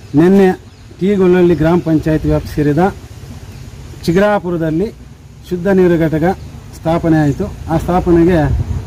ನಿನ್ನೆ ಟಿಗೊಳ್ಳಲ್ಲಿ ಗ್ರಾಮ ಪಂಚಾಯತ್ ವ್ಯಾಪ್ತಿ ಸೇರಿದ ಚಿಗರಾಪುರದಲ್ಲಿ ಶುದ್ಧ ನೀರು ಘಟಕ ಸ್ಥಾಪನೆ ಆಯಿತು ಆ ಸ್ಥಾಪನೆಗೆ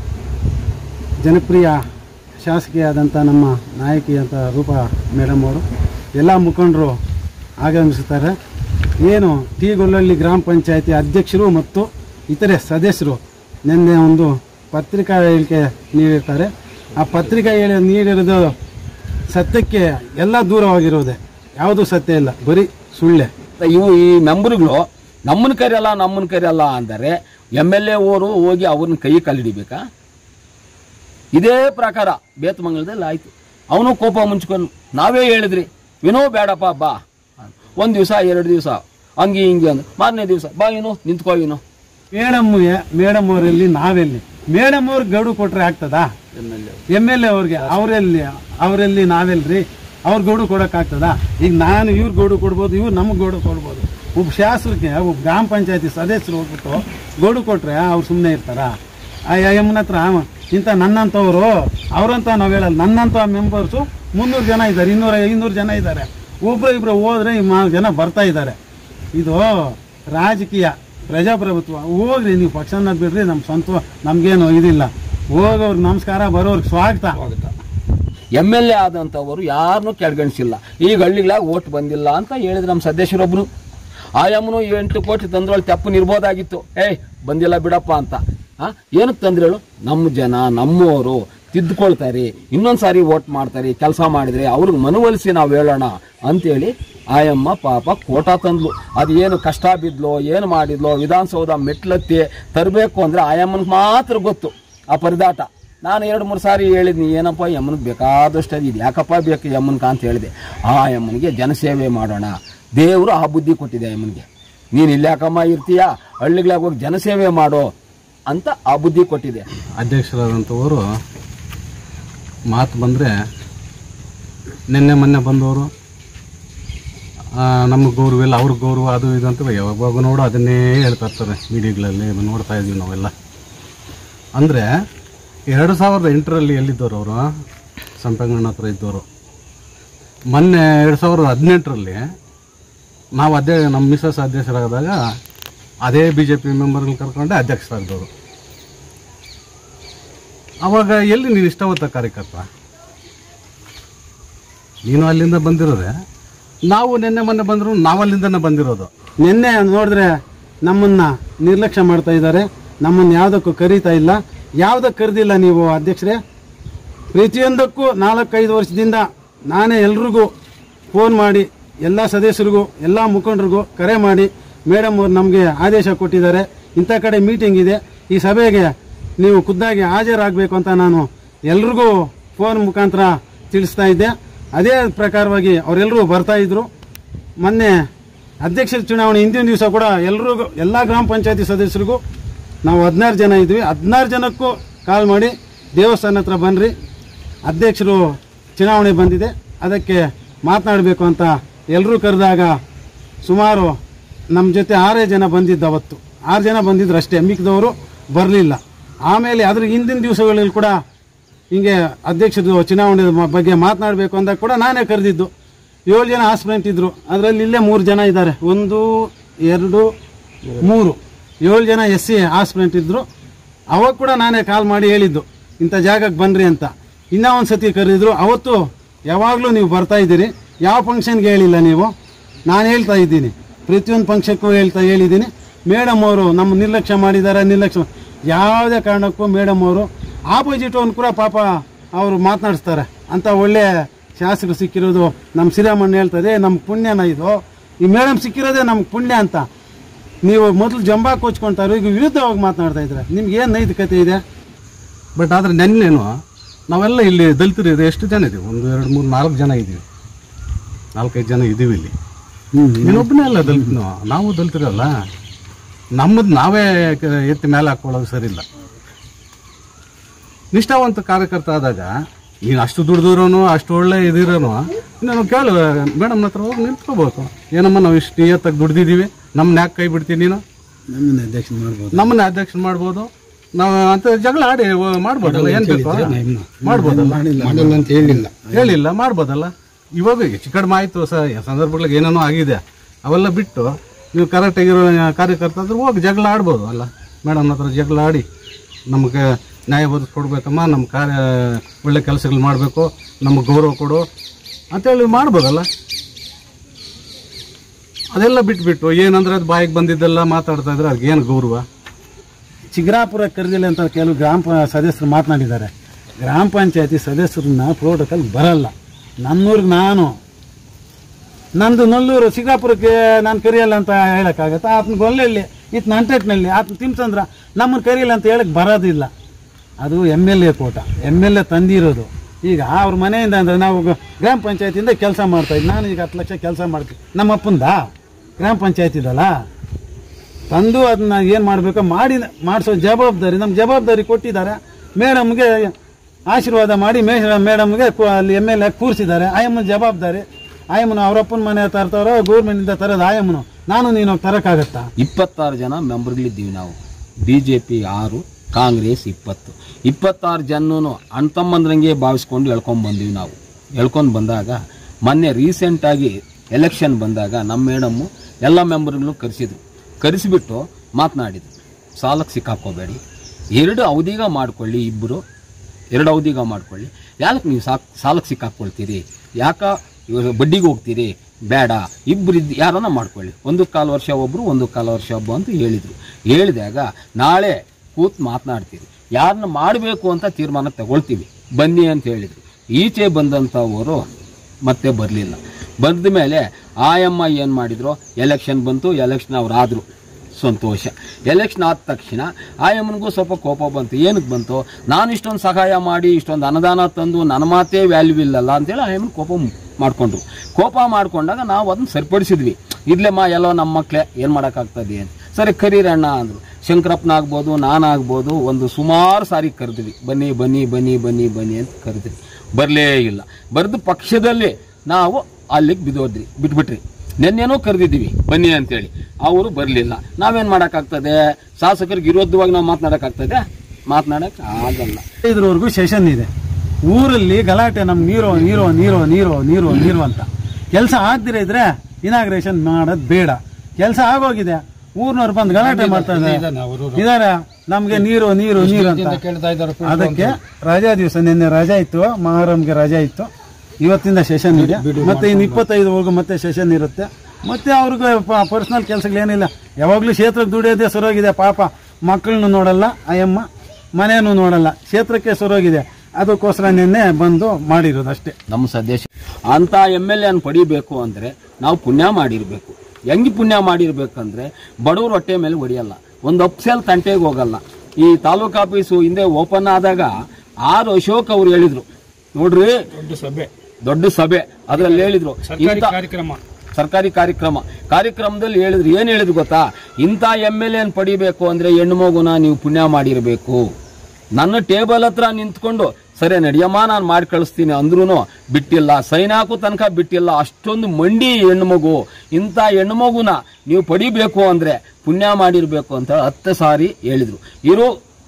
ಜನಪ್ರಿಯ ಶಾಸಕಿಯಾದಂಥ ನಮ್ಮ ನಾಯಕಿಯಂಥ ರೂಪಾ ಮೇಡಮ್ ಅವರು ಎಲ್ಲ ಮುಖಂಡರು ಆಗಮಿಸುತ್ತಾರೆ ಏನು ಟಿಗೊಳ್ಳಲ್ಲಿ ಗ್ರಾಮ ಪಂಚಾಯತಿ ಅಧ್ಯಕ್ಷರು ಮತ್ತು ಇತರೆ ಸದಸ್ಯರು ನಿನ್ನೆ ಒಂದು ಪತ್ರಿಕಾ ಹೇಳಿಕೆ ನೀಡಿರ್ತಾರೆ ಆ ಪತ್ರಿಕಾ ಹೇಳಿ ನೀಡಿರೋದು ಸತ್ಯಕ್ಕೆ ಎಲ್ಲ ದೂರವಾಗಿರೋದೆ ಯಾವುದೂ ಸತ್ಯ ಇಲ್ಲ ಬರೀ ಸುಳ್ಳೆ ಇವು ಈ ಮೆಂಬರ್ಗಳು ನಮ್ಮನ್ನ ಕರೆಯಲ್ಲ ನಮ್ಮನ್ನ ಕರೆಯಲ್ಲ ಅಂದರೆ ಎಮ್ ಎಲ್ ಎ ಅವರು ಹೋಗಿ ಅವ್ರನ್ನ ಕೈ ಕಲ್ಲಿಡಿಬೇಕಾ ಇದೇ ಪ್ರಕಾರ ಬೇತಮಂಗಲದಲ್ಲಿ ಆಯ್ತು ಅವನು ಕೋಪ ಮುಂಚ್ಕೊಂಡು ನಾವೇ ಹೇಳಿದ್ರಿ ವಿನೋ ಬೇಡಪ್ಪ ಬಾ ಒಂದು ದಿವಸ ಎರಡು ದಿವಸ ಹಂಗೆ ಹಿಂಗೆ ಅಂದ್ ಮಾರನೇ ದಿವಸ ಬಾ ಏನು ನಿಂತ್ಕೋ ಏನು ಮೇಡಮ್ ಮೇಡಮ್ ಅವರಲ್ಲಿ ನಾವೆಲ್ಲಿ ಮೇಡಮ್ ಅವ್ರಿಗೆ ಗಡು ಕೊಟ್ರೆ ಆಗ್ತದಾ ಎಮ್ ಎಲ್ ಎ ಅವ್ರಿಗೆ ಅವರೆಲ್ಲಿ ಅವರಲ್ಲಿ ನಾವೆಲ್ರಿ ಅವ್ರ ಗೌಡು ಕೊಡೋಕ್ಕಾಗ್ತದಾ ಈಗ ನಾನು ಇವ್ರ ಗೌಡು ಕೊಡ್ಬೋದು ಇವ್ರು ನಮಗೆ ಗೌಡು ಕೊಡ್ಬೋದು ಒಬ್ಬ ಶಾಸಕರಿಗೆ ಒಬ್ಬ ಗ್ರಾಮ ಪಂಚಾಯತಿ ಸದಸ್ಯರು ಹೋಗ್ಬಿಟ್ಟು ಗೌಡು ಕೊಟ್ರೆ ಅವ್ರು ಸುಮ್ಮನೆ ಇರ್ತಾರ ಆ ಯಮ್ಮನ ಹತ್ರ ಇಂಥ ನನ್ನಂಥವ್ರು ಅವರಂತ ನಾವು ಹೇಳಲ್ಲ ನನ್ನಂಥ ಮೆಂಬರ್ಸು ಮುನ್ನೂರು ಜನ ಇದ್ದಾರೆ ಇನ್ನೂರ ಐನೂರು ಜನ ಇದ್ದಾರೆ ಒಬ್ಬರು ಇಬ್ಬರು ಹೋದ್ರೆ ಈ ಮಾ- ಜನ ಬರ್ತಾ ಇದ್ದಾರೆ ಇದು ರಾಜಕೀಯ ಪ್ರಜಾಪ್ರಭುತ್ವ ಹೋಗ್ರಿ ನೀವು ಪಕ್ಷ ಅನ್ನೋದು ಬಿಡ್ರಿ ನಮ್ಮ ಸ್ವಂತ ನಮ್ಗೇನು ಇದಿಲ್ಲ ಹೋಗೋರ್ಗೆ ನಮಸ್ಕಾರ ಬರೋರ್ಗೆ ಸ್ವಾಗತ ಎಮ್ ಎಲ್ ಎ ಆದಂಥವರು ಯಾರನ್ನೂ ಕೆಳಗಣಿಸಿಲ್ಲ ಈಗ ಹಳ್ಳಿಗಳಾಗ ಓಟ್ ಬಂದಿಲ್ಲ ಅಂತ ಹೇಳಿದ್ರು ನಮ್ಮ ಸದಸ್ಯರೊಬ್ರು ಆಯಮ್ಮನು ಎಂಟು ಕೋಟಿ ತಂದ್ರೊಳಗೆ ತೆಪ್ಪನ್ ಇರ್ಬೋದಾಗಿತ್ತು ಏಯ್ ಬಂದಿಲ್ಲ ಬಿಡಪ್ಪ ಅಂತ ಆ ಏನಕ್ಕೆ ತಂದ್ರೇಳು ನಮ್ಮ ಜನ ನಮ್ಮವರು ತಿದ್ದುಕೊಳ್ತಾರೆ ಇನ್ನೊಂದು ಸಾರಿ ಓಟ್ ಮಾಡ್ತಾರೆ ಕೆಲಸ ಮಾಡಿದ್ರೆ ಅವ್ರಿಗೆ ಮನವೊಲಿಸಿ ನಾವು ಹೇಳೋಣ ಅಂತೇಳಿ ಆಯಮ್ಮ ಪಾಪ ಕೋಟಾ ತಂದ್ಲು ಅದು ಏನು ಕಷ್ಟ ಬಿದ್ಲೋ ಏನು ಮಾಡಿದ್ಲೋ ವಿಧಾನಸೌಧ ಮೆಟ್ಲತ್ತಿ ತರಬೇಕು ಅಂದರೆ ಆಯಮ್ಮನಿಗೆ ಮಾತ್ರ ಗೊತ್ತು ಆ ಪರದಾಟ ನಾನು ಎರಡು ಮೂರು ಸಾರಿ ಹೇಳಿದ್ನಿ ಏನಪ್ಪ ಯಮ್ಮನಿಗೆ ಬೇಕಾದಷ್ಟು ಅದು ಇದು ಯಾಕಪ್ಪ ಬೇಕು ಯಮ್ಮನ್ಕ ಅಂತ ಹೇಳಿದೆ ಆ ಯಮ್ಮನಿಗೆ ಜನಸೇವೆ ಮಾಡೋಣ ದೇವರು ಆ ಬುದ್ಧಿ ಕೊಟ್ಟಿದೆ ಯಮ್ಮನಿಗೆ ನೀನು ಇಲ್ಯಾಕಮ್ಮ ಇರ್ತೀಯ ಹಳ್ಳಿಗಳಾಗ ಹೋಗಿ ಜನಸೇವೆ ಮಾಡೋ ಅಂತ ಆ ಬುದ್ಧಿ ಕೊಟ್ಟಿದೆ ಅಧ್ಯಕ್ಷರಾದಂಥವರು ಮಾತು ಬಂದರೆ ನಿನ್ನೆ ಮೊನ್ನೆ ಬಂದವರು ನಮಗೆ ಗೌರವ ಇಲ್ಲ ಅವ್ರಿಗೆ ಗೌರವ ಅದು ಇದು ಅಂತ ಯಾವಾಗ ನೋಡು ಅದನ್ನೇ ಹೇಳ್ತಾ ಇರ್ತಾರೆ ಮೀಡಿಯಾಗಳಲ್ಲಿ ನೋಡ್ತಾ ಇದ್ದೀವಿ ನಾವೆಲ್ಲ ಅಂದರೆ ಎರಡು ಸಾವಿರದ ಎಂಟರಲ್ಲಿ ಎಲ್ಲಿದ್ದವರು ಅವರು ಸಂಪಂಗಣ್ಣ ಹತ್ರ ಇದ್ದವರು ಮೊನ್ನೆ ಎರಡು ಸಾವಿರದ ಹದಿನೆಂಟರಲ್ಲಿ ನಾವು ಅದೇ ನಮ್ಮ ಮಿಸಸ್ ಅಧ್ಯಕ್ಷರಾದಾಗ ಅದೇ ಬಿ ಜೆ ಪಿ ಮೆಂಬರ್ಗಳು ಕರ್ಕೊಂಡೆ ಅಧ್ಯಕ್ಷರಾದವರು ಅವಾಗ ಎಲ್ಲಿ ನೀನು ಇಷ್ಟವತ್ತ ಕಾರ್ಯಕರ್ತ ನೀನು ಅಲ್ಲಿಂದ ಬಂದಿರೋದೆ ನಾವು ನಿನ್ನೆ ಮೊನ್ನೆ ಬಂದರು ನಾವು ಅಲ್ಲಿಂದನೇ ಬಂದಿರೋದು ನಿನ್ನೆ ನೋಡಿದ್ರೆ ನಮ್ಮನ್ನ ನಿರ್ಲಕ್ಷ್ಯ ಮಾಡ್ತಾ ಇದ್ದಾರೆ ನಮ್ಮನ್ನು ಯಾವುದಕ್ಕೂ ಕರೀತಾ ಇಲ್ಲ ಯಾವುದಕ್ಕೆ ಕರೆದಿಲ್ಲ ನೀವು ಅಧ್ಯಕ್ಷರೇ ಪ್ರತಿಯೊಂದಕ್ಕೂ ನಾಲ್ಕೈದು ವರ್ಷದಿಂದ ನಾನೇ ಎಲ್ರಿಗೂ ಫೋನ್ ಮಾಡಿ ಎಲ್ಲ ಸದಸ್ಯರಿಗೂ ಎಲ್ಲ ಮುಖಂಡರಿಗೂ ಕರೆ ಮಾಡಿ ಮೇಡಮ್ ಅವ್ರು ನಮಗೆ ಆದೇಶ ಕೊಟ್ಟಿದ್ದಾರೆ ಇಂಥ ಕಡೆ ಮೀಟಿಂಗ್ ಇದೆ ಈ ಸಭೆಗೆ ನೀವು ಖುದ್ದಾಗಿ ಹಾಜರಾಗಬೇಕು ಅಂತ ನಾನು ಎಲ್ರಿಗೂ ಫೋನ್ ಮುಖಾಂತರ ತಿಳಿಸ್ತಾ ಇದ್ದೆ ಅದೇ ಪ್ರಕಾರವಾಗಿ ಅವರೆಲ್ಲರೂ ಬರ್ತಾ ಇದ್ರು ಮೊನ್ನೆ ಅಧ್ಯಕ್ಷರ ಚುನಾವಣೆ ಹಿಂದಿನ ದಿವಸ ಕೂಡ ಎಲ್ರಿಗೂ ಎಲ್ಲ ಗ್ರಾಮ ಪಂಚಾಯತಿ ಸದಸ್ಯರಿಗೂ ನಾವು ಹದಿನಾರು ಜನ ಇದ್ವಿ ಹದಿನಾರು ಜನಕ್ಕೂ ಕಾಲ್ ಮಾಡಿ ದೇವಸ್ಥಾನ ಹತ್ರ ಬನ್ನಿರಿ ಅಧ್ಯಕ್ಷರು ಚುನಾವಣೆ ಬಂದಿದೆ ಅದಕ್ಕೆ ಮಾತನಾಡಬೇಕು ಅಂತ ಎಲ್ಲರೂ ಕರೆದಾಗ ಸುಮಾರು ನಮ್ಮ ಜೊತೆ ಆರೇ ಜನ ಬಂದಿದ್ದು ಅವತ್ತು ಆರು ಜನ ಬಂದಿದ್ರು ಅಷ್ಟೇ ಮಿಕ್ಕಿದವರು ಬರಲಿಲ್ಲ ಆಮೇಲೆ ಅದ್ರ ಹಿಂದಿನ ದಿವಸಗಳಲ್ಲಿ ಕೂಡ ಹಿಂಗೆ ಅಧ್ಯಕ್ಷರು ಚುನಾವಣೆ ಮ- ಬಗ್ಗೆ ಮಾತನಾಡಬೇಕು ಅಂದಾಗ ಕೂಡ ನಾನೇ ಕರೆದಿದ್ದು ಏಳು ಜನ ಆಸ್ಪಿರೆಂಟ್ ಇದ್ರು ಅದರಲ್ಲಿ ಇಲ್ಲೇ ಮೂರು ಜನ ಇದ್ದಾರೆ ಒಂದು ಎರಡು ಮೂರು ಏಳು ಜನ ಎಸ್ ಸಿ ಆಸ್ಪಿರೆಂಟ್ ಇದ್ರು ಅವಾಗ ಕೂಡ ನಾನೇ ಕಾಲ್ ಮಾಡಿ ಹೇಳಿದ್ದು ಇಂಥ ಜಾಗಕ್ಕೆ ಬನ್ನಿರಿ ಅಂತ ಇನ್ನೂ ಒಂದು ಸತಿ ಕರೆದಿದ್ರು ಅವತ್ತು ಯಾವಾಗಲೂ ನೀವು ಬರ್ತಾ ಇದ್ದೀರಿ ಯಾವ ಫಂಕ್ಷನ್ಗೆ ಹೇಳಿಲ್ಲ ನೀವು ನಾನು ಹೇಳ್ತಾ ಇದ್ದೀನಿ ಪ್ರತಿಯೊಂದು ಫಂಕ್ಷನ್ಗೂ ಹೇಳ್ತಾ ಹೇಳಿದ್ದೀನಿ ಮೇಡಮ್ ಅವರು ನಮ್ಮ ನಿರ್ಲಕ್ಷ್ಯ ಮಾಡಿದ್ದಾರೆ ನಿರ್ಲಕ್ಷ್ಯ ಯಾವುದೇ ಕಾರಣಕ್ಕೂ ಮೇಡಮ್ ಅವರು ಆಪೋಸಿಟ್ ಅವ್ನು ಕೂಡ ಪಾಪ ಅವರು ಮಾತನಾಡಿಸ್ತಾರೆ ಅಂತ ಒಳ್ಳೆ ಶಾಸಕರು ಸಿಕ್ಕಿರೋದು ನಮ್ಮ ಶ್ರೀರಾಮಣ್ಣ ಹೇಳ್ತದೆ ನಮ್ಮ ಪುಣ್ಯನ ಇದು ಈ ಮೇಡಮ್ ಸಿಕ್ಕಿರೋದೇ ನಮ್ಗೆ ಪುಣ್ಯ ಅಂತ ನೀವು ಮೊದಲು ಜಂಬಾ ಕೊಚ್ಕೊಂತಾರೆ ಈಗ ವಿರುದ್ಧವಾಗಿ ಮಾತನಾಡ್ತಾ ಇದ್ರೆ ನಿಮ್ಗೆ ಏನು ನೈತಿಕತೆ ಇದೆ ಬಟ್ ಆದರೆ ನೆನ್ನೇನು ನಾವೆಲ್ಲ ಇಲ್ಲಿ ದಲಿತರು ಇದೆ ಎಷ್ಟು ಜನ ಇದೀವಿ ಒಂದು ಎರಡು ಮೂರು ನಾಲ್ಕು ಜನ ಇದ್ದೀವಿ ನಾಲ್ಕೈದು ಜನ ಇದ್ದೀವಿ ಇಲ್ಲಿ ನೀನೊಬ್ಬನೇ ಅಲ್ಲ ದಲಿತನು ನಾವು ದಲಿತರಲ್ಲ ನಮ್ಮದು ನಾವೇ ಕ- ಎತ್ತಿ ಮೇಲೆ ಹಾಕೊಳ್ಳೋದು ಸರಿ ಇಲ್ಲ ನಿಷ್ಠಾವಂತ ಕಾರ್ಯಕರ್ತ ಆದಾಗ ನೀನು ಅಷ್ಟು ದುಡ್ದಿರೋನು ಅಷ್ಟು ಒಳ್ಳೆ ಇದಿರೋನು ನೀನು ಕೇಳು ಮೇಡಮ್ ಹತ್ರ ಹೋಗಿ ನಿಂತ್ಕೋಬೇಕು ಏನಮ್ಮ ನಾವು ಇಷ್ಟು ನಿಯತ್ತಾಗಿ ದುಡ್ದಿದ್ದೀವಿ ನಮ್ಮನ್ನ ಯಾಕೆ ಕೈ ಬಿಡ್ತೀನಿ ನೀನು ನಮ್ಮನ್ನ ಅಧ್ಯಕ್ಷ ಮಾಡ್ಬೋದು ನಮ್ಮನ್ನ ಅಧ್ಯಕ್ಷ ಮಾಡ್ಬೋದು ನಾವು ಅಂತ ಜಗಳ ಆಡಿ ವ- ಮಾಡ್ಬೋದಲ್ಲ ಏನ್ ಬೇಕು ಮಾಡ್ಬೋದಲ್ಲ ಮಾಡಿಲ್ಲ ಮಾಡಿಲ್ಲ ಅಂತ ಹೇಳಿಲ್ಲ ಹೇಳಿಲ್ಲ ಮಾಡ್ಬೋದಲ್ಲ ಇವಾಗ ಹೆಚ್ಚು ಕಡಿಮೆ ಆಯಿತು ಸ ಸಂದರ್ಭಗಳಿಗೆ ಏನೇನೋ ಆಗಿದೆ ಅವೆಲ್ಲ ಬಿಟ್ಟು ನೀವು ಕರೆಕ್ಟಾಗಿರೋ ಕಾರ್ಯಕರ್ತ ಅಂದ್ರೆ ಹೋಗಿ ಜಗಳ ಆಡ್ಬೋದು ಅಲ್ಲ ಮೇಡಮ್ ಹತ್ರ ಜಗಳ ಆಡಿ ನಮಗೆ ನ್ಯಾಯ ಒದಗಿಸ್ಕೊಡ್ಬೇಕಮ್ಮ ನಮ್ಮ ಕಾರ್ಯ ಒಳ್ಳೆ ಕೆಲಸಗಳು ಮಾಡಬೇಕು ನಮಗೆ ಗೌರವ ಕೊಡು ಅಂತೇಳಿ ಮಾಡ್ಬೋದಲ್ಲ ಅದೆಲ್ಲ ಬಿಟ್ಬಿಟ್ಟು ಏನಂದ್ರೆ ಅದು ಬಾಯಿಗೆ ಬಂದಿದ್ದೆಲ್ಲ ಮಾತಾಡ್ತಾ ಇದ್ರೆ ಅದಕ್ಕೆ ಏನು ಗೌರವ ಚಿಗ್ರಾಪುರ ಕರೆದಿಲ್ಲ ಅಂತ ಕೆಲವು ಗ್ರಾಮ ಪ- ಸದಸ್ಯರು ಮಾತನಾಡಿದ್ದಾರೆ ಗ್ರಾಮ ಪಂಚಾಯತಿ ಸದಸ್ಯರನ್ನ ಪ್ರೋಟೋಕಾಲ್ ಬರಲ್ಲ ನನ್ನೂರಿಗೆ ನಾನು ನಂದು ನಲ್ಲೂರು ಸಿಗಾಪುರಕ್ಕೆ ನಾನು ಕರೆಯಲ್ಲ ಅಂತ ಹೇಳೋಕ್ಕಾಗತ್ತಾ ಆತನ ಗೊಲ್ಲೆಲ್ಲಿ ಇತ್ತು ನಂಟೆಟ್ನಲ್ಲಿ ಆತನ ತಿಮ್ಸಂದ್ರ ನಮ್ಮನ್ನು ಕರೆಯಲ್ಲ ಅಂತ ಹೇಳಕ್ಕೆ ಬರೋದಿಲ್ಲ ಅದು M L A quota M L A ತಂದಿರೋದು ಈಗ ಅವ್ರ ಮನೆಯಿಂದ ಅಂದರೆ ನಾವು ಗ- ಗ್ರಾಮ ಪಂಚಾಯತಿಯಿಂದ ಕೆಲಸ ಮಾಡ್ತಾಯಿದ್ದೆ ನಾನು ಈಗ ಹತ್ತು ಲಕ್ಷ ಕೆಲಸ ಮಾಡ್ತೀನಿ ನಮ್ಮ ಅಪ್ಪಂದ ಗ್ರಾಮ ಪಂಚಾಯತಿದಲ್ಲ ತಂದು ಅದನ್ನ ಏನು ಮಾಡಬೇಕು ಮಾಡಿ ಮಾಡಿಸೋ ಜವಾಬ್ದಾರಿ ನಮ್ಮ ಜವಾಬ್ದಾರಿ ಕೊಟ್ಟಿದ್ದಾರೆ ಮೇಡಮ್ಗೆ ಆಶೀರ್ವಾದ ಮಾಡಿ ಮೇ ಮೇಡಮ್ಗೆ ಕು- ಅಲ್ಲಿ ಎಮ್ ಎಲ್ ಎ ಕೂರಿಸಿದ್ದಾರೆ ಆಯಮ್ಮನ ಜವಾಬ್ದಾರಿ ಆಯಮ್ಮನ ಅವರಪ್ಪನ ಮನೆ ತರ್ತಾರೋ ಗೌರ್ಮೆಂಟಿಂದ ತರೋದು ಆಯಮ್ಮನು ನಾನು ನೀನು ಹೋಗಿ ತರೋಕ್ಕಾಗತ್ತಾ ಇಪ್ಪತ್ತಾರು ಜನ ಮೆಂಬರ್ಗಳಿದ್ದೀವಿ ನಾವು ಬಿ ಜೆ ಪಿ ಆರು ಕಾಂಗ್ರೆಸ್ ಇಪ್ಪತ್ತು ಇಪ್ಪತ್ತಾರು ಜನನು ಅಣ್ಣ ತಮ್ಮಂದ್ರಂಗೆ ಭಾವಿಸ್ಕೊಂಡು ಎಳ್ಕೊಂಡು ಬಂದೀವಿ ನಾವು ಎಳ್ಕೊಂಡು ಬಂದಾಗ ಮೊನ್ನೆ ರೀಸೆಂಟಾಗಿ ಎಲೆಕ್ಷನ್ ಬಂದಾಗ ನಮ್ಮ ಮೇಡಮ್ಮು ಎಲ್ಲ ಮೆಂಬರ್ಗಳನ್ನು ಕರೆಸಿದ್ರು ಕರೆಸಿಬಿಟ್ಟು ಮಾತನಾಡಿದ್ರು ಸಾಲಕ್ಕೆ ಸಿಕ್ಕಾಕೋಬೇಡಿ ಎರಡು ಅವಧಿಗ ಮಾಡ್ಕೊಳ್ಳಿ ಇಬ್ಬರು ಎರಡು ಅವಧಿಗ ಮಾಡ್ಕೊಳ್ಳಿ ಯಾಕೆ ನೀವು ಸಾಕ್ ಸಾಲಕ್ಕೆ ಸಿಕ್ಕಾಕೊಳ್ತೀರಿ ಯಾಕ ಇವಾಗ ಬಡ್ಡಿಗೆ ಹೋಗ್ತೀರಿ ಬೇಡ ಇಬ್ಬರು ಇದ್ದು ಯಾರನ್ನ ಮಾಡ್ಕೊಳ್ಳಿ ಒಂದು ಕಾಲು ವರ್ಷ ಒಬ್ಬರು ಒಂದು ಕಾಲು ವರ್ಷ ಒಬ್ಬ ಅಂತ ಹೇಳಿದರು ಹೇಳಿದಾಗ ನಾಳೆ ಕೂತ್ ಮಾತನಾಡ್ತೀವಿ ಯಾರನ್ನ ಮಾಡಬೇಕು ಅಂತ ತೀರ್ಮಾನ ತಗೊಳ್ತೀವಿ ಬನ್ನಿ ಅಂತ ಹೇಳಿದರು ಈಚೆ ಬಂದಂಥವರು ಮತ್ತೆ ಬರಲಿಲ್ಲ ಬಂದ ಮೇಲೆ ಆಯಮ್ಮ ಏನು ಮಾಡಿದ್ರು ಎಲೆಕ್ಷನ್ ಬಂತು ಎಲೆಕ್ಷನ್ ಅವ್ರು ಆದರು ಸಂತೋಷ ಎಲೆಕ್ಷನ್ ಆದ ತಕ್ಷಣ ಆಯಮ್ಮನಿಗೂ ಸ್ವಲ್ಪ ಕೋಪ ಬಂತು ಏನಕ್ಕೆ ಬಂತು ನಾನು ಇಷ್ಟೊಂದು ಸಹಾಯ ಮಾಡಿ ಇಷ್ಟೊಂದು ಅನುದಾನ ತಂದು ನನ್ನ ಮಾತೇ ವ್ಯಾಲ್ಯೂ ಇಲ್ಲಲ್ಲ ಅಂತೇಳಿ ಆಯಮ್ಮನ ಕೋಪ ಮಾಡ್ಕೊಂಡ್ರು ಕೋಪ ಮಾಡ್ಕೊಂಡಾಗ ನಾವು ಅದನ್ನ ಸರಿಪಡಿಸಿದ್ವಿ ಇರ್ಲೇಮ್ಮ ಎಲ್ಲೋ ನಮ್ಮ ಮಕ್ಕಳೇ ಏನು ಮಾಡೋಕ್ಕಾಗ್ತದೆ ಅಂತ ಸರಿ ಕರೀರಣ್ಣ ಅಂದರು ಶಂಕರಪ್ಪನ ಆಗ್ಬೋದು ನಾನಾಗ್ಬೋದು ಒಂದು ಸುಮಾರು ಸಾರಿ ಕರೆದ್ವಿ ಬನ್ನಿ ಬನ್ನಿ ಬನ್ನಿ ಬನ್ನಿ ಬನ್ನಿ ಅಂತ ಕರೆದ್ವಿ ಬರಲೇ ಇಲ್ಲ ಬರೆದು ಪಕ್ಷದಲ್ಲಿ ನಾವು ಅಲ್ಲಿಗೆ ಬಿದ್ದೋದ್ರಿ ಬಿಟ್ಬಿಟ್ರಿ ನಿನ್ನೆನೂ ಕರೆದಿದ್ದೀವಿ ಬನ್ನಿ ಅಂತೇಳಿ ಅವರು ಬರಲಿಲ್ಲ ನಾವೇನು ಮಾಡೋಕ್ಕಾಗ್ತದೆ ಶಾಸಕರಿಗೆ ವಿರೋಧವಾಗಿ ನಾವು ಮಾತನಾಡೋಕ್ಕಾಗ್ತದೆ ಮಾತನಾಡಕ್ಕೆ ಆಗಲ್ಲ ಇದ್ರವರೆಗೂ ಸೆಷನ್ ಇದೆ ಊರಲ್ಲಿ ಗಲಾಟೆ ನಮ್ಗೆ ನೀರು ನೀರು ನೀರು ನೀರು ನೀರು ನೀರು ಅಂತ ಕೆಲಸ ಆಗ್ದಿರ ಇದ್ರೆ ಇನಾಗ್ರೇಷನ್ ಮಾಡೋದು ಬೇಡ ಕೆಲಸ ಆಗೋಗಿದೆ ಊರ್ನವ್ರು ಬಂದು ಗಲಾಟೆ ಮಾಡ್ತಾ ಇದ್ದಾರೆ ಇದಾರೆ ನಮ್ಗೆ ನೀರು ನೀರು ನೀರು ಅಂತ ಅದಕ್ಕೆ ರಜಾ ದಿವಸ ನಿನ್ನೆ ರಜಾ ಇತ್ತು ಮೊಹರಂಗೆ ರಜಾ ಇತ್ತು ಇವತ್ತಿಂದ ಸೆಷನ್ ಇದೆ ಮತ್ತೆ ಇನ್ನು ಇಪ್ಪತ್ತೈದವರೆಗೂ ಮತ್ತೆ ಸೆಷನ್ ಇರುತ್ತೆ ಮತ್ತೆ ಅವ್ರಿಗೆ ಪರ್ಸನಲ್ ಕೆಲಸಗಳೇನಿಲ್ಲ ಯಾವಾಗಲೂ ಕ್ಷೇತ್ರಕ್ಕೆ ದುಡಿಯೋದೇ ಸರೋಗಿದೆ ಪಾಪ ಮಕ್ಕಳನ್ನು ನೋಡಲ್ಲ ಅಯ್ಯಮ್ಮ ಮನೆಯನ್ನು ನೋಡಲ್ಲ ಕ್ಷೇತ್ರಕ್ಕೆ ಸರೋಗಿದೆ ಅದಕ್ಕೋಸ್ಕರ ನಿನ್ನೆ ಬಂದು ಮಾಡಿರೋದು ಅಷ್ಟೇ ನಮ್ಮ ಸದಸ್ಯ ಅಂತ ಎಮ್ ಎಲ್ ಎನ್ ಪಡಿಬೇಕು ಅಂದರೆ ನಾವು ಪುಣ್ಯ ಮಾಡಿರಬೇಕು ಹೆಂಗೆ ಪುಣ್ಯ ಮಾಡಿರ್ಬೇಕಂದ್ರೆ ಬಡವ್ರ ಹೊಟ್ಟೆ ಮೇಲೆ ಹೊಡಿಯಲ್ಲ ಒಂದು ಅಪ್ಸೆಲ್ ತಂಟೆಗೆ ಹೋಗಲ್ಲ ಈ ತಾಲೂಕು ಆಫೀಸು ಹಿಂದೆ ಓಪನ್ ಆದಾಗ ಆರ್ ಅಶೋಕ್ ಅವ್ರು ಹೇಳಿದ್ರು ನೋಡ್ರಿ ದೊಡ್ಡ ಸಭೆ ದೊಡ್ಡ ಸಭೆ ಅದ್ರಲ್ಲಿ ಹೇಳಿದ್ರು ಸರ್ಕಾರಿ ಇಂಥ ಕಾರ್ಯಕ್ರಮ ಸರ್ಕಾರಿ ಕಾರ್ಯಕ್ರಮ ಕಾರ್ಯಕ್ರಮದಲ್ಲಿ ಹೇಳಿದ್ರು ಏನು ಹೇಳಿದ್ರು ಗೊತ್ತಾ ಇಂಥ ಎಮ್ ಎಲ್ ಎನ್ ಪಡಿಬೇಕು ಅಂದ್ರೆ ಹೆಣ್ಣು ಮಗುನ ನೀವು ಪುಣ್ಯ ಮಾಡಿರಬೇಕು ನನ್ನ ಟೇಬಲ್ ಹತ್ರ ನಿಂತ್ಕೊಂಡು ಸರಿ ನಡಿಯಮ್ಮ ನಾನು ಮಾಡಿ ಕಳಿಸ್ತೀನಿ ಅಂದ್ರೂ ಬಿಟ್ಟಿಲ್ಲ ಸೈನ್ ಹಾಕೋ ತನಕ ಬಿಟ್ಟಿಲ್ಲ ಅಷ್ಟೊಂದು ಮಂಡಿ ಹೆಣ್ಣು ಮಗು ಇಂಥ ಹೆಣ್ಣು ಮಗುನ ನೀವು ಪಡಿಬೇಕು ಅಂದ್ರೆ ಪುಣ್ಯ ಮಾಡಿರ್ಬೇಕು ಅಂತ ಹತ್ತು ಸಾರಿ ಹೇಳಿದ್ರು ಇರೋ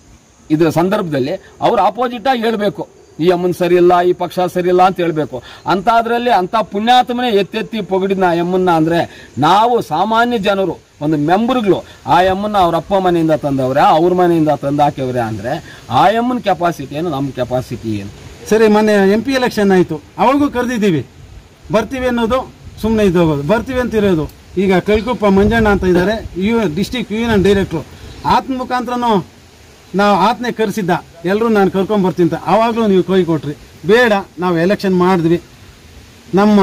ಇದರ ಸಂದರ್ಭದಲ್ಲಿ ಅವ್ರು ಆಪೋಸಿಟ್ ಆಗಿ ಹೇಳ್ಬೇಕು ಈ ಅಮ್ಮನ್ ಸರಿ ಇಲ್ಲ ಈ ಪಕ್ಷ ಸರಿ ಇಲ್ಲ ಅಂತ ಹೇಳ್ಬೇಕು ಅಂತಾದ್ರಲ್ಲಿ ಅಂತ ಪುಣ್ಯಾತ್ಮನೆ ಎತ್ತೆತ್ತಿ ಪೊಗಡಿನ ಆ ಅಮ್ಮನ್ನ ಅಂದ್ರೆ ನಾವು ಸಾಮಾನ್ಯ ಜನರು ಒಂದು ಮೆಂಬರ್ಗಳು ಆ ಅಮ್ಮನ್ನ ಅವ್ರ ಅಪ್ಪ ಮನೆಯಿಂದ ತಂದವ್ರೆ ಅವ್ರ ಮನೆಯಿಂದ ತಂದು ಹಾಕ್ಯವ್ರೆ ಅಂದ್ರೆ ಆ ಅಮ್ಮನ ಕೆಪಾಸಿಟಿ ಏನು ನಮ್ಮ ಕೆಪಾಸಿಟಿ ಏನು ಸರಿ ಮೊನ್ನೆ ಎಂ ಪಿ ಎಲೆಕ್ಷನ್ ಆಯಿತು ಅವಾಗೂ ಕರೆದಿದ್ದೀವಿ ಬರ್ತೀವಿ ಅನ್ನೋದು ಸುಮ್ಮನೆ ಇದ್ದೋಗೋದು ಬರ್ತೀವಿ ಅಂತ ಇರೋದು ಈಗ ಕಳ್ಕುಪ್ಪ ಮಂಜಣ್ಣ ಅಂತ ಇದ್ದಾರೆ ಯು ಡಿಸ್ಟಿಕ್ ಯೂನಿಯನ್ ಡೈರೆಕ್ಟ್ರು ಆತನ ಮುಖಾಂತರನೂ ನಾವು ಆತನೇ ಕರೆಸಿದ್ದ ಎಲ್ಲರೂ ನಾನು ಕರ್ಕೊಂಡ್ ಬರ್ತೀನಿ ಅಂತ ಆವಾಗಲೂ ನೀವು ಕೈ ಕೊಟ್ರಿ ಬೇಡ ನಾವು ಎಲೆಕ್ಷನ್ ಮಾಡಿದ್ವಿ ನಮ್ಮ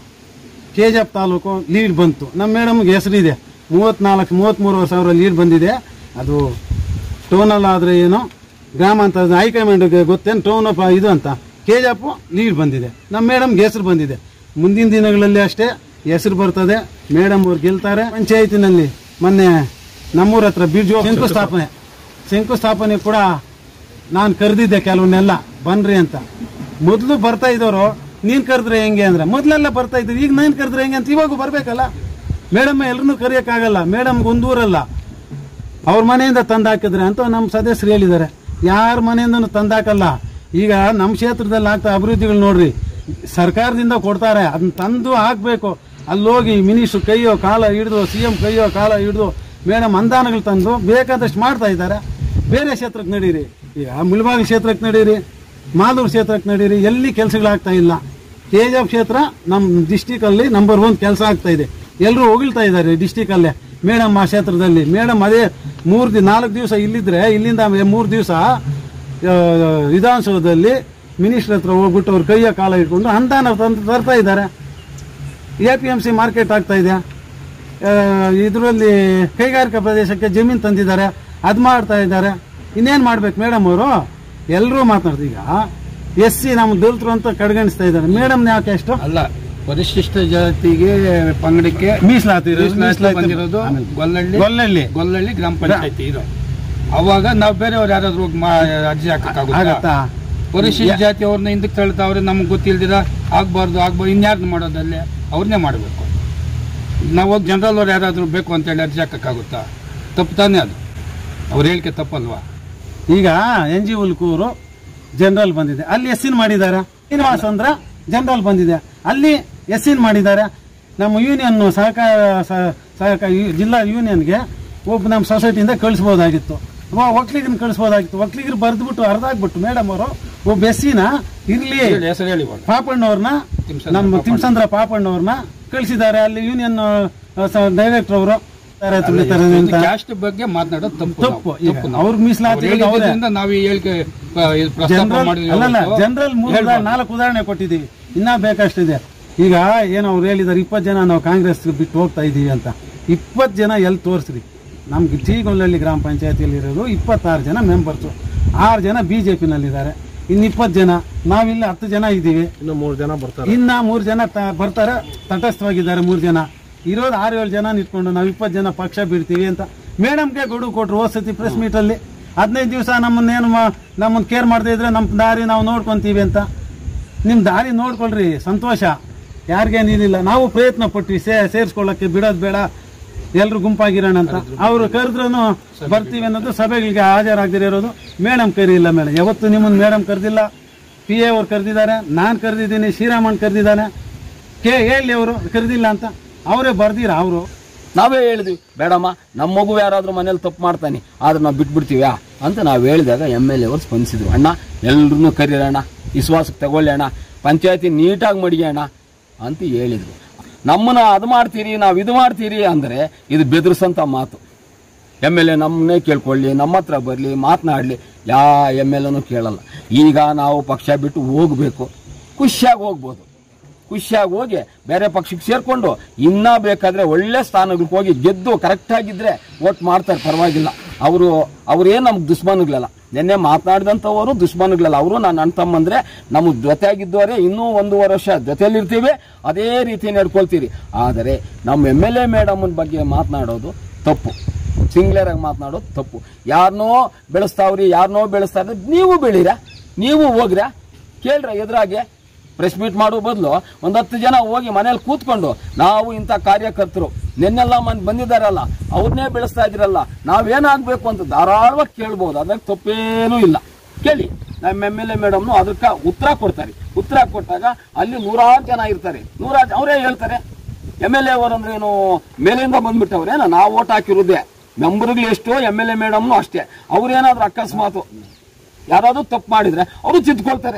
K G F taluk lead ಬಂತು ನಮ್ಮ ಮೇಡಮ್ಗೆ ಹೆಸರಿದೆ ಮೂವತ್ತ್ನಾಲ್ಕು ಮೂವತ್ತ್ಮೂರು ಸಾವಿರ ಲೀಡ್ ಬಂದಿದೆ ಅದು ಟೋನಲ್ಲಿ ಆದರೆ ಏನು ಗ್ರಾಮ ಅಂತ ಹೈಕಮಾಂಡ್ಗೆ ಗೊತ್ತೇನು ಟೋನ್ ಅಪ್ ಇದು ಅಂತ ಕೆ ಜಿ ಎಫ್ ಲೀಡ್ ಬಂದಿದೆ ನಮ್ಮ ಮೇಡಮ್ಗೆ ಹೆಸರು ಬಂದಿದೆ ಮುಂದಿನ ದಿನಗಳಲ್ಲಿ ಅಷ್ಟೇ ಹೆಸರು ಬರ್ತದೆ ಮೇಡಮ್ ಅವ್ರು ಗೆಲ್ತಾರೆ ಪಂಚಾಯತಿನಲ್ಲಿ ಮೊನ್ನೆ ನಮ್ಮೂರ ಹತ್ರ ಬಿರ್ಜು ಶಂಕುಸ್ಥಾಪನೆ ಶಂಕುಸ್ಥಾಪನೆ ಕೂಡ ನಾನು ಕರೆದಿದ್ದೆ ಕೆಲವನ್ನೆಲ್ಲ ಬನ್ರಿ ಅಂತ ಮೊದಲು ಬರ್ತಾ ಇದ್ದವರು ನೀನು ಕರೆದ್ರೆ ಹೆಂಗೆ ಅಂದ್ರೆ ಮೊದಲೆಲ್ಲ ಬರ್ತಾ ಇದ್ರು ಈಗ ನಾನು ಕರೆದ್ರೆ ಹೆಂಗೆ ಅಂತ ಇವಾಗೂ ಬರಬೇಕಲ್ಲ ಮೇಡಮ್ ಎಲ್ಲರನ್ನೂ ಕರೆಯೋಕ್ಕಾಗಲ್ಲ ಮೇಡಮ್ಗೆ ಒಂದೂರಲ್ಲ ಅವ್ರ ಮನೆಯಿಂದ ತಂದು ಹಾಕಿದ್ರೆ ಅಂತ ನಮ್ಮ ಸದಸ್ಯರು ಹೇಳಿದ್ದಾರೆ ಯಾರ ಮನೆಯಿಂದನೂ ತಂದು ಹಾಕಲ್ಲ ಈಗ ನಮ್ಮ ಕ್ಷೇತ್ರದಲ್ಲಿ ಆಗ್ತಾ ಅಭಿವೃದ್ಧಿಗಳು ನೋಡ್ರಿ ಸರ್ಕಾರದಿಂದ ಕೊಡ್ತಾರೆ ಅದನ್ನ ತಂದು ಹಾಕ್ಬೇಕು ಅಲ್ಲಿ ಹೋಗಿ ಮಿನಿಸ್ಟ್ರು ಕೈಯೋ ಕಾಲ ಹಿಡಿದು ಸಿ ಎಂ ಕೈಯೋ ಕಾಲ ಹಿಡಿದು ಮೇಡಮ್ ಅನುದಾನಗಳು ತಂದು ಬೇಕಾದಷ್ಟು ಮಾಡ್ತಾ ಇದ್ದಾರೆ ಬೇರೆ ಕ್ಷೇತ್ರಕ್ಕೆ ನಡೀರಿ ಈಗ ಮುಳಬಾಗಿ ಕ್ಷೇತ್ರಕ್ಕೆ ನಡೀರಿ ಮಾಲೂರು ಕ್ಷೇತ್ರಕ್ಕೆ ನಡೀರಿ ಎಲ್ಲಿ ಕೆಲಸಗಳಾಗ್ತಾ ಇಲ್ಲ ತೇಜಾಬ್ ಕ್ಷೇತ್ರ ನಮ್ಮ ಡಿಸ್ಟಿಕಲ್ಲಿ ನಂಬರ್ ಒನ್ ಕೆಲಸ ಆಗ್ತಾ ಇದೆ ಎಲ್ಲರೂ ಹೊಗಳ್ತಾ ಇದ್ದಾರೆ ಡಿಸ್ಟಿಕಲ್ಲೇ ಮೇಡಮ್ ಆ ಕ್ಷೇತ್ರದಲ್ಲಿ ಮೇಡಮ್ ಅದೇ ಮೂರು ದಿ ನಾಲ್ಕು ದಿವಸ ಇಲ್ಲಿದ್ರೆ ಇಲ್ಲಿಂದ ಮೂರು ದಿವಸ ವಿಧಾನಸೌಧದಲ್ಲಿ ಮಿನಿಸ್ಟರ್ ಹತ್ರ ಹೋಗ್ಬಿಟ್ಟು ಅವ್ರ ಕೈಯ ಕಾಲ ಇಟ್ಕೊಂಡು ಅನುದಾನ ತಂದು ತರ್ತಾ ಇದ್ದಾರೆ A P M C market ಆಗ್ತಾ ಇದೆ ಇದರಲ್ಲಿ ಕೈಗಾರಿಕಾ ಪ್ರದೇಶಕ್ಕೆ ಜಮೀನು ತಂದಿದ್ದಾರೆ ಅದು ಮಾಡ್ತಾ ಇದ್ದಾರೆ ಇನ್ನೇನು ಮಾಡ್ಬೇಕು ಮೇಡಮ್ ಅವರು ಎಲ್ಲರೂ ಮಾತನಾಡ್ತಾರೆ ಈಗ ಎಸ್ ಸಿ ನಮ್ಮ ದಲಿತರು ಅಂತ ಕಡೆಗಣಿಸ್ತಾ ಇದ್ದಾರೆ ಮೇಡಮ್ ಯಾಕೆ ಎಷ್ಟು ಅಲ್ಲ ಪರಿಶಿಷ್ಟ ಜಾತಿಗೆ ಪಂಗಡಕ್ಕೆ ಮೀಸಲಾತಿ ಇರೋದು, ಮೀಸಲಾತಿ ಮೀಸಲಾತಿ ಬಂದಿರೋದು ಆಮೇಲೆ ಗೊಲ್ಲಹಳ್ಳಿ ಗೊಲ್ಲಹಳ್ಳಿ ಗೊಲ್ಲಹಳ್ಳಿ ಗ್ರಾಮ ಪಂಚಾಯತಿ ಇದು ಅವಾಗ ನಾವು ಬೇರೆಯವ್ರು ಯಾರಾದ್ರೂ ಹೋಗಿ ಮಾ- ಅರ್ಜಿ ಹಾಕಕ್ಕಾಗುತ್ತಾ ಆಗತ್ತಾ ಪರಿಶಿಷ್ಟ ಜಾತಿ ಅವ್ರನ್ನ ಹಿಂದಕ್ಕೆ ತಳ್ತಾವ್ರೆ ನಮ್ಗೆ ಗೊತ್ತಿಲ್ದಿರ ಆಗ್ಬಾರ್ದು ಆಗ್ಬಾರ್ದು ಇನ್ಯಾರ್ದು ಮಾಡೋದಲ್ಲಿ ಅವ್ರನ್ನೇ ಮಾಡಬೇಕು ನಾವು ಹೋಗಿ ಜನರಲ್ ಅವ್ರು ಯಾರಾದ್ರೂ ಬೇಕು ಅಂತೇಳಿ ಅರ್ಜಿ ಹಾಕಕ್ಕಾಗುತ್ತಾ ತಪ್ಪು ತಾನೇ ಅದು ಅವ್ರ ಹೇಳಿಕೆ ತಪ್ಪಲ್ವಾ ಈಗ ಎನ್ ಜಿ ಉಲ್ಕೂರು ಜನರಲ್ ಬಂದಿದೆ ಅಲ್ಲಿ ಎಸ್ ಇನ್ ಮಾಡಿದ್ದಾರೆ ಶ್ರೀನಿವಾಸ್ ಅಂದ್ರ ಜನರಲ್ ಬಂದಿದೆ ಅಲ್ಲಿ ಎಸ್ ಇನ್ ಮಾಡಿದ್ದಾರೆ ನಮ್ಮ ಯೂನಿಯನ್ ಸಹಕಾರ ಸ- ಸಹಕಾರ ಯು- ಜಿಲ್ಲಾ ಯೂನಿಯನ್ಗೆ ಒಬ್ಬ ನಮ್ಮ ಸೊಸೈಟಿಯಿಂದ ಕಳಿಸ್ಬೋದಾಗಿತ್ತು ಒಕ್ಲಿಗನ್ ಕಳಿಸ್ಬೋದಾಗಿತ್ತು ಒಕ್ಲಿಗರು ಬರೆದ್ಬಿಟ್ಟು ಅರ್ಧಾಗ್ಬಿಟ್ಟು ಮೇಡಮ್ ಅವರು ಒಬ್ಬ ಎಸ್ಸಿನ ಇರ್ಲಿ ಹೇಳಿ, ಹೆಸರು ಹೇಳಿ ಇವಾಗ. ಪಾಪಣ್ಣವ್ರನ್ನ ತಿಮ್ಸಂದ್ರ ನಮ್ಮ ಪಾಪಣ್ಣ. ತಿಮ್ಸಂದ್ರ ಪಾಪಣ್ಣವ್ರನ್ನ ಕಳಿಸಿದ್ದಾರೆ ಅಲ್ಲಿ ಯೂನಿಯನ್ ಡೈರೆಕ್ಟರ್ ಅವರು ತುಳಿತಾರೆ ಅಂತ ಕ್ಯಾಸ್ಟ್ ಬಗ್ಗೆ ಮಾತನಾಡೋದು ತಪ್ಪು ನಾವು. ತಪ್ಪು. ಈಗ ತಪ್ಪು ನಾವು. ಅವ್ರಿಗೆ ಮೀಸಲಾತಿ ಅವ್ರು ಇರೋದು ಅವ್ರೇ. ಹೇಳಿದ್ರಿಂದ ನಾವು ಈ ಹೇಳಿಕೆ ಆ, ಇದು ಪ್ರಸ್ತಾಪ ಜನರಲ್ ಮಾಡಿದ್ವಿ ಅಲ್ಲಲ್ಲ ಹೊರತು ಜನರಲ್ ಮೂರು ಹೇಳ್ಬಾರ್ದು. ಉದಾಹರಣೆ- ನಾಲ್ಕು ಉದಾಹರಣೆ ಕೊಟ್ಟಿದ್ದೀವಿ ಇನ್ನ ಬೇಕಷ್ಟಿದೆ ಈಗ ಏನೋ ಅವ್ರು ಹೇಳಿದಾರೆ ಇಪ್ಪತ್ತು ಜನ ನಾವು ಕಾಂಗ್ರೆಸ್ ಬಿಟ್ಟು ಹೋಗ್ತಾ ಇದೀವಿ ಅಂತ ಇಪ್ಪತ್ತು ಜನ ಎಲ್ಲಿ ತೋರಿಸ್ರಿ ನಮ್ಗೆ ಚೀಗೊಲ್ಲಹಳ್ಳಿ ಗ್ರಾಮ ಪಂಚಾಯತಿಯಲ್ಲಿ ಇರೋದು ಇಪ್ಪತ್ತಾರು ಜನ ಮೆಂಬರ್ಸು ಆರು ಜನ ಬಿ ಜೆ ಪಿನಲ್ಲಿದ್ದಾರೆ ಇನ್ನು ಇಪ್ಪತ್ತು ಜನ ನಾವಿಲ್ಲಿ ಹತ್ತು ಜನ ಇದ್ದೀವಿ ಇನ್ನು ಮೂರು ಜನ ಬರ್ತಾರೆ ಇನ್ನ ಮೂರು ಜನ ತ- ಬರ್ತಾರೆ ತಟಸ್ಥವಾಗಿದ್ದಾರೆ ಮೂರು ಜನ ಇರೋದು ಆರು ಏಳು ಜನ ನಿಂತ್ಕೊಂಡು ನಾವು ಇಪ್ಪತ್ತು ಜನ ಪಕ್ಷ ಬಿಡ್ತೀವಿ ಅಂತ ಮೇಡಮ್ಗೆ ಗಡುವು ಕೊಟ್ರು ಹೋದ್ ಸತಿ ಪ್ರೆಸ್ ಮೀಟಲ್ಲಿ ಹದಿನೈದು ದಿವಸ ನಮ್ಮನ್ನೇನು ಮಾ ನಮ್ಮನ್ನು ಕೇರ್ ಮಾಡದೇ ಇದ್ರೆ ನಮ್ಮ ದಾರಿ ನಾವು ನೋಡ್ಕೊಂತೀವಿ ಅಂತ ನಿಮ್ಮ ದಾರಿ ನೋಡ್ಕೊಳ್ರಿ ಸಂತೋಷ ಯಾರಿಗೇನಿಲ್ಲ ನಾವು ಪ್ರಯತ್ನ ಪಟ್ವಿ ಸೇ ಸೇರಿಸ್ಕೊಳ್ಳೋಕ್ಕೆ ಬಿಡೋದು ಬೇಡ ಎಲ್ಲರೂ ಗುಂಪಾಗಿರೋಣ ಅಂತ ಅವರು ಕರೆದ್ರೂ ಬರ್ತೀವಿ ಅನ್ನೋದು ಸಭೆಗಳಿಗೆ ಹಾಜರಾಗದಿರೋದು ಮೇಡಮ್ ಕರೀಲ್ಲ ಮೇಡಮ್ ಯಾವತ್ತು ನಿಮ್ಮನ್ನು ಮೇಡಮ್ ಕರೆದಿಲ್ಲ ಪಿ ಎ ಅವ್ರು ಕರೆದಿದ್ದಾರೆ ನಾನು ಕರೆದಿದ್ದೀನಿ ಶ್ರೀರಾಮನ್ ಕರೆದಿದ್ದಾನೆ ಕೆ ಹೇಳಿ ಅವರು ಕರೆದಿಲ್ಲ ಅಂತ ಅವರೇ ಬರ್ದಿರ ಅವರು ನಾವೇ ಹೇಳಿದ್ವಿ ಬೇಡಮ್ಮ ನಮ್ಮ ಮಗು ಯಾರಾದ್ರೂ ಮನೇಲಿ ತಪ್ಪು ಮಾಡ್ತಾನೆ ಆದ್ರೆ ನಾವು ಬಿಟ್ಬಿಡ್ತೀವ್ಯಾ ಅಂತ ನಾವು ಹೇಳಿದಾಗ ಎಮ್ ಎಲ್ ಎ ಅವರು ಸ್ಪಂದಿಸಿದ್ರು ಅಣ್ಣ ಎಲ್ರೂ ಕರೀರಣ್ಣ ವಿಶ್ವಾಸಕ್ಕೆ ತಗೊಳ್ಳಿ ಅಣ್ಣ ಪಂಚಾಯತಿ ನೀಟಾಗಿ ಮಡಿಯೋಣ ಅಂತ ಹೇಳಿದ್ರು ನಮ್ಮನ್ನ ಅದು ಮಾಡ್ತೀರಿ ನಾವು ಇದು ಮಾಡ್ತೀರಿ ಅಂದರೆ ಇದು ಬೆದರಿಸಂತ ಮಾತು ಎಮ್ ಎಲ್ ಎ ನಮ್ಮನ್ನೇ ಕೇಳ್ಕೊಳ್ಳಿ ನಮ್ಮ ಹತ್ರ ಬರಲಿ ಮಾತನಾಡಲಿ ಯಾ ಎಮ್ ಎಲ್ ಎನೂ ಕೇಳಲ್ಲ ಈಗ ನಾವು ಪಕ್ಷ ಬಿಟ್ಟು ಹೋಗಬೇಕು ಖುಷಿಯಾಗಿ ಹೋಗ್ಬೋದು ಖುಷಿಯಾಗಿ ಹೋಗಿ ಬೇರೆ ಪಕ್ಷಕ್ಕೆ ಸೇರ್ಕೊಂಡು ಇನ್ನೂ ಬೇಕಾದ್ರೆ ಒಳ್ಳೆ ಸ್ಥಾನಗಳಿಗೆ ಹೋಗಿ ಗೆದ್ದು ಕರೆಕ್ಟಾಗಿದ್ದರೆ ವೋಟ್ ಮಾಡ್ತಾರೆ ಪರವಾಗಿಲ್ಲ ಅವರು ಅವ್ರೇನು ನಮ್ಗೆ ದುಶ್ಮನ್ಗಳಲ್ಲ ನಿನ್ನೆ ಮಾತನಾಡಿದಂಥವರು ದುಶ್ಮನ್ಗಳಲ್ಲ ಅವರು ನಾನು ಅಣ್ಣ ತಮ್ಮಂದ್ರೆ ನಮಗೆ ಜೊತೆಯಾಗಿದ್ದವರೇ ಇನ್ನೂ ಒಂದೂವರೆ ವರ್ಷ ಜೊತೆಯಲ್ಲಿರ್ತೀವಿ ಅದೇ ರೀತಿ ನಡ್ಕೊಳ್ತೀರಿ ಆದರೆ ನಮ್ಮ ಎಮ್ ಎಲ್ ಎ ಮೇಡಮನ ಬಗ್ಗೆ ಮಾತನಾಡೋದು ತಪ್ಪು ಸಿಂಗ್ಲರ್ ಆಗಿ ಮಾತನಾಡೋದು ತಪ್ಪು ಯಾರನ್ನೋ ಬೆಳೆಸ್ತಾವ್ರಿ ಯಾರನ್ನೋ ಬೆಳೆಸ್ತಾ ಇದ್ರೆ ನೀವು ಬೆಳೀರ ನೀವು ಹೋಗ್ರ ಕೇಳ್ರ ಎದುರಾಗೆ ಪ್ರೆಸ್ ಮೀಟ್ ಮಾಡೋ ಬದಲು ಒಂದು ಹತ್ತು ಜನ ಹೋಗಿ ಮನೇಲಿ ಕೂತ್ಕೊಂಡು ನಾವು ಇಂಥ ಕಾರ್ಯಕರ್ತರು ನಿನ್ನೆಲ್ಲ ಮನ್ ಬಂದಿದ್ದಾರಲ್ಲ ಅವ್ರನ್ನೇ ಬೆಳೆಸ್ತಾ ಇದ್ರಲ್ಲ ನಾವೇನಾಗಬೇಕು ಅಂತ ಧಾರಾಳವಾಗಿ ಕೇಳ್ಬೋದು ಅದಾಗ ತಪ್ಪೇನೂ ಇಲ್ಲ ಕೇಳಿ ನಮ್ಮ ಎಮ್ ಎಲ್ ಎ ಮೇಡಮ್ನು ಅದಕ್ಕೆ ಉತ್ತರ ಕೊಡ್ತಾರೆ ಉತ್ತರ ಕೊಟ್ಟಾಗ ಅಲ್ಲಿ ನೂರಾರು ಜನ ಇರ್ತಾರೆ ನೂರಾರು ಅವರೇ ಹೇಳ್ತಾರೆ ಎಮ್ ಎಲ್ ಎ ಅವರಂದ್ರೆ ಏನು ಮೇಲಿಂದ ಬಂದ್ಬಿಟ್ಟವ್ರೇನ ನಾವು ಓಟ್ ಹಾಕಿರೋದೇ ಮೆಂಬರ್ಗಳು ಎಷ್ಟೋ ಎಮ್ ಎಲ್ ಎ ಮೇಡಮ್ನು ಅಷ್ಟೇ ಅವ್ರೇನಾದ್ರೂ ಅಕಸ್ಮಾತು ಯಾರಾದ್ರೂ ತಪ್ಪು ಮಾಡಿದ್ರೆ ಅವರು ಚಿತ್ಕೊಳ್ತಾರೆ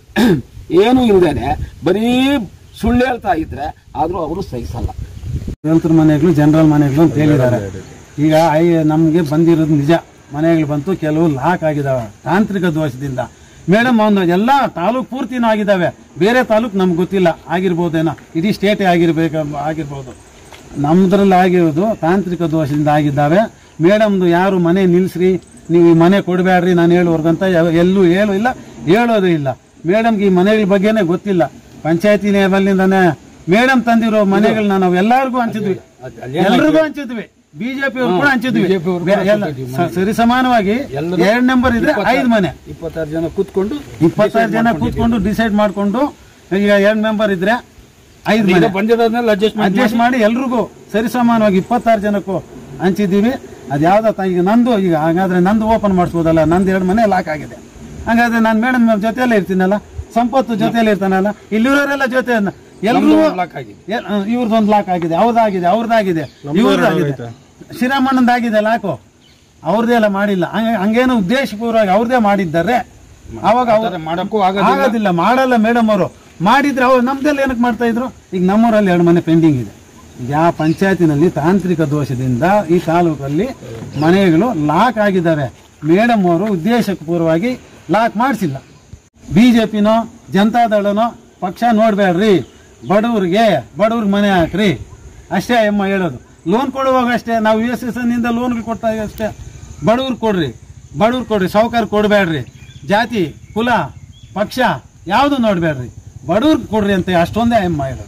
ಏನು ಇಲ್ದೇನೆ ಬರೀ ಸುಳ್ಳು ಹೇಳ್ತಾ ಇದ್ರೆ ಆದ್ರೂ ಅವರು ಸಹಿಸಲ್ಲ ರೈತರ ಮನೆಗಳು ಜನರಲ್ ಮನೆಗಳು ಅಂತ ಹೇಳಿದ್ದಾರೆ ಈಗ ಐ ನಮಗೆ ಬಂದಿರೋದು ನಿಜ ಮನೆಗಳು ಬಂತು ಕೆಲವು ಲಾಕ್ ಆಗಿದಾವೆ ತಾಂತ್ರಿಕ ದೋಷದಿಂದ ಮೇಡಮ್ ಒಂದು ಎಲ್ಲ ತಾಲೂಕ್ ಪೂರ್ತಿನೂ ಆಗಿದ್ದಾವೆ ಬೇರೆ ತಾಲೂಕ್ ನಮ್ಗೆ ಗೊತ್ತಿಲ್ಲ ಆಗಿರ್ಬೋದೇನೋ ಇಡೀ ಸ್ಟೇಟೇ ಆಗಿರ್ಬೇಕು ಆಗಿರ್ಬೋದು ನಮ್ದ್ರಲ್ಲಿ ಆಗಿರೋದು ತಾಂತ್ರಿಕ ದೋಷದಿಂದ ಆಗಿದ್ದಾವೆ ಮೇಡಮ್ದು ಯಾರು ಮನೆ ನಿಲ್ಸ್ರಿ ನೀವು ಈ ಮನೆ ಕೊಡಬೇಡ್ರಿ ನಾನು ಹೇಳುವರ್ಗಂತ ಯಾವ- ಎಲ್ಲೂ ಹೇಳು ಇಲ್ಲ ಹೇಳೋದು ಇಲ್ಲ ಮೇಡಮ್ಗೆ ಈ ಮನೆಗಳ ಬಗ್ಗೆನೇ ಗೊತ್ತಿಲ್ಲ ಪಂಚಾಯತಿ ಲೆವೆಲ್ನಿಂದಾನೆ ಮೇಡಮ್ ತಂದಿರೋ ಮನೆಗಳನ್ನ ನಾವು ಎಲ್ಲರಿಗೂ ಹಂಚಿದ್ವಿ ಎಲ್ರಿಗೂ ಹಂಚಿದ್ವಿ ಬಿಜೆಪಿ ಅವ್ರು ಕೂಡ ಹಂಚಿದ್ವಿ BJP ಅವ್ರು ಬೆ- ಎಲ್ಲ ಸ- ಸರಿ ಸಮಾನವಾಗಿ ಎರಡ್ ನಂಬರ್ ಇದ್ರೆ ಐದು ಮನೆ ಇಪ್ಪತ್ತಾರು ಜನ ಕೂತ್ಕೊಂಡು ಇಪ್ಪತ್ತಾರು ಜನ ಕೂತ್ಕೊಂಡು ಡಿಸೈಡ್ ಮಾಡ್ಕೊಂಡು ಈಗ ಎರಡ್ ಮೆಂಬರ್ ಇದ್ರೆ ಐದು ಈಗ ಮನೆ ಬಂದಿರೋದ್ನೆಲ್ಲ ಅಡ್ಜಸ್ಟ್ ಮಾಡಿ ಅಡ್ಜಸ್ಟ್ ಮಾಡಿ ಎಲ್ರಿಗೂ ಸರಿ ಸಮಾನವಾಗಿ ಇಪ್ಪತ್ತಾರು ಜನಕ್ಕೂ ಹಂಚಿದ್ದೀವಿ ಅದು ಯಾವ್ದ ಈಗ ನಂದು ಈಗ ಹಾಗಾದ್ರೆ ನಂದು ಓಪನ್ ಮಾಡಿಸ್ಬೋದಲ್ಲ ನಂದು ಎರಡು ಮನೆ ಲಾಕ್ ಆಗಿದೆ ಹಾಗಾದ್ರೆ ನಾನು ಮೇಡಮ್ ಜೊತೆಯಲ್ಲೇ ಇರ್ತೀನಲ್ಲ ಸಂಪತ್ತು ಜೊತೆಯಲ್ಲಿ ಇರ್ತಾನಲ್ಲ ಇಲ್ಲಿರೋರೆಲ್ಲ ಜೊತೆ ಎಲ್ಲರೂ ನಮ್ದು ಒಂದ್ ಲಾಕ್ ಆಗಿದೆ ಇವ್ರದೊಂದು ಲಾಕ್ ಆಗಿದೆ ಅವ್ರದ್ದಾಗಿದೆ ಅವ್ರದ್ದಾಗಿದೆ ಇವ್ರದ್ದಾಗಿದೆ ಶ್ರೀರಾಮಣ್ಣಂದಾಗಿದೆ ಲಾಕು ಅವ್ರದ್ದೇ ಎಲ್ಲ ಮಾಡಿಲ್ಲ ಹಂಗ- ಹಂಗೇನು ಉದ್ದೇಶಪೂರ್ವವಾಗಿ ಅವ್ರದೇ ಮಾಡಿದ್ದಾರೆ ಅವಾಗ ಅವ್ರು ಆತರ ಮಾಡಕ್ಕೂ ಆಗೋದಿಲ್ಲ ಆಗೋದಿಲ್ಲ ಮಾಡಲ್ಲ ಮೇಡಮ್ ಅವರು ಮಾಡಿದ್ರೆ ಅವ್ರು ನಮ್ದೆಲ್ಲ ಏನಕ್ಕೆ ಮಾಡ್ತಾ ಇದ್ರು ಈಗ ನಮ್ಮೂರಲ್ಲಿ ಎರಡು ಮನೆ ಪೆಂಡಿಂಗ್ ಇದೆ ಈಗ ಯಾವ ಪಂಚಾಯತಿನಲ್ಲಿ ತಾಂತ್ರಿಕ ದೋಷದಿಂದ ಈ ತಾಲೂಕಲ್ಲಿ ಮನೆಗಳು ಲಾಕ್ ಆಗಿದ್ದಾವೆ ಮೇಡಮ್ ಅವರು ಉದ್ದೇಶಪೂರ್ವವಾಗಿ ಲಾಕ್ ಮಾಡಿಸಿಲ್ಲ ಬಿಜೆಪಿನೋ ಜನತಾದಳನೋ ಪಕ್ಷ ನೋಡ್ಬೇಡ್ರಿ ಬಡವ್ರಿಗೆ ಬಡವ್ರಿಗೆ ಮನೆ ಹಾಕ್ರಿ ಅಷ್ಟೇ ಅಮ್ಮ ಹೇಳೋದು ಲೋನ್ ಕೊಡುವಾಗ ಅಷ್ಟೇ ನಾವು ಯು ಎಸ್ ಎಸ್ ನಿಂದ ಲೋನ್ಗಳು ಕೊಟ್ಟಾಗ ಅಷ್ಟೇ ಬಡವ್ರಿಗೆ ಕೊಡ್ರಿ ಬಡವ್ರಿಗೆ ಕೊಡ್ರಿ ಸಾವುಕಾರ ಕೊಡಬೇಡ್ರಿ ಜಾತಿ ಕುಲ ಪಕ್ಷ ಯಾವುದು ನೋಡಬೇಡ್ರಿ ಬಡವ್ರಿಗೆ ಕೊಡ್ರಿ ಅಂತ ಅಷ್ಟೊಂದೇ ಅಮ್ಮ ಹೇಳೋದು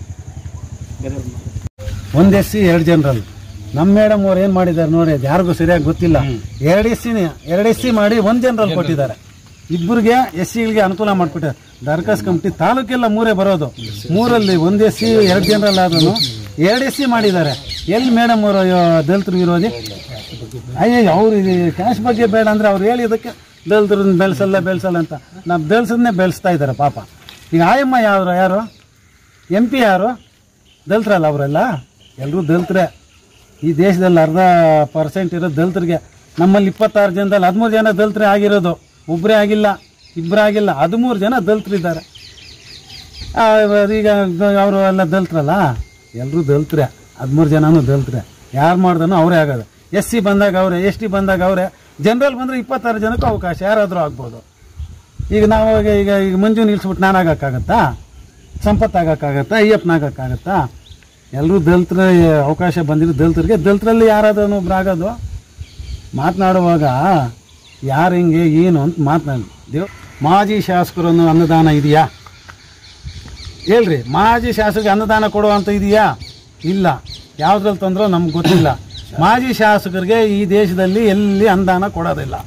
ಒಂದ್ ಎಸ್ ಸಿ ಎರಡು ಜನರಲ್ ನಮ್ಮ ಮೇಡಮ್ ಅವ್ರು ಏನ್ ಮಾಡಿದ್ದಾರೆ ನೋಡಿ ಅದು ಯಾರಿಗೂ ಸರಿಯಾಗಿ ಗೊತ್ತಿಲ್ಲ ಎರಡು ಎಸ್ ಸಿನೇ ಎರಡು ಎಸ್ ಸಿ ಮಾಡಿ ಒಂದ್ ಜನರಲ್ ಕೊಟ್ಟಿದ್ದಾರೆ ಇಬ್ಬರಿಗೆ ಎಸ್ ಸಿಗಳಿಗೆ ಅನುಕೂಲ ಮಾಡ್ಕೊಟ್ಟಾರೆ ದರ್ಖಾಸ್ ಕಮಿಟಿ ತಾಲೂಕೆಲ್ಲ ಮೂರೇ ಬರೋದು ಮೂರಲ್ಲಿ ಒಂದ್ ಎಸ್ ಸಿ ಎರಡು ಜನರಲ್ ಆದ್ರೂ ಎರಡು ಎಸ್ ಸಿ ಮಾಡಿದ್ದಾರೆ ಎಲ್ಲಿ ಮೇಡಮ್ ಅವರು ಅಯ್ಯೋ ದಲಿತರು ವಿರೋಧಿ ಅಯ್ಯೋ ಅವ್ರು ಕ್ಯಾಶ್ ಬಗ್ಗೆ ಬೇಡ ಅಂದ್ರೆ ಅವ್ರು ಹೇಳಿದಕ್ಕೆ ದಲಿತರನ್ನ ಬೆಳೆಸಲ್ಲ ಬೆಳೆಸಲ್ಲ ಅಂತ ನಾವು ಬೆಳೆಸನ್ನೇ ಬೆಳೆಸ್ತಾ ಇದ್ದಾರೆ ಪಾಪ ಈಗ ಆಯಮ್ಮ ಯಾರು ಯಾರು ಎಂ ಪಿ ಯಾರು ದಲಿತರಲ್ಲ ಅವರೆಲ್ಲ ಎಲ್ಲರೂ ದಲಿತರೇ ಈ ದೇಶದಲ್ಲಿ ಅರ್ಧ ಪರ್ಸೆಂಟ್ ಇರೋದು ದಲಿತರಿಗೆ ನಮ್ಮಲ್ಲಿ ಇಪ್ಪತ್ತಾರು ಜನದಲ್ಲಿ ಹದಿಮೂರು ಜನ ದಲಿತರೇ ಆಗಿರೋದು ಒಬ್ಬರೇ ಆಗಿಲ್ಲ ಇಬ್ಬರೇ ಆಗಿಲ್ಲ ಹದಿಮೂರು ಜನ ದಲಿತರಿದ್ದಾರೆ ಆ, ಈಗ ಅವರು ಎಲ್ಲ ದಲಿತರಲ್ಲ ಎಲ್ಲರೂ ದಲಿತರೇ ಹದಿಮೂರು ಜನನೂ ದಲಿತರೇ ಯಾರು ಮಾಡ್ದನೋ ಅವರೇ ಆಗೋದು ಎಸ್ ಸಿ ಬಂದಾಗ ಅವರೇ ಎಸ್ ಟಿ ಬಂದಾಗ ಅವರೇ ಜನರಲ್ ಬಂದರೆ ಇಪ್ಪತ್ತಾರು ಜನಕ್ಕೂ ಅವಕಾಶ ಯಾರಾದರೂ ಆಗ್ಬೋದು ಈಗ ನಾವು ಈಗ ಈಗ ಈಗ ಮಂಜು ನಿಲ್ಸ್ಬಿಟ್ಟು ನಾನು ಆಗಕ್ಕಾಗತ್ತಾ ಸಂಪತ್ತು ಆಗಕ್ಕಾಗತ್ತಾ ಅಯ್ಯಪ್ಪನ ಆಗಕ್ಕಾಗತ್ತಾ ಎಲ್ಲರೂ ದಲಿತರ ಅವಕಾಶ ಬಂದಿದ್ದು ದಲಿತರಿಗೆ ದಲಿತರಲ್ಲಿ ಯಾರಾದ್ರೂ ಒಬ್ರು ಆಗೋದು ಮಾತನಾಡುವಾಗ ಯಾರು ಹಿಂಗೆ ಏನು ಅಂತ ಮಾತನಾಡಿ ದೇವ್ ಮಾಜಿ ಶಾಸಕರನ್ನು ಅನ್ನದಾನ ಇದೆಯಾ ಹೇಳ್ರಿ ಮಾಜಿ ಶಾಸಕರಿಗೆ ಅನ್ನದಾನ ಕೊಡುವಂತ ಇದೆಯಾ ಇಲ್ಲ ಯಾವ್ದ್ರಲ್ಲಿ ತಂದ್ರೋ ನಮ್ಗೆ ಗೊತ್ತಿಲ್ಲ ಮಾಜಿ ಶಾಸಕರಿಗೆ ಈ ದೇಶದಲ್ಲಿ ಎಲ್ಲಿ ಅನುದಾನ ಕೊಡೋದಿಲ್ಲ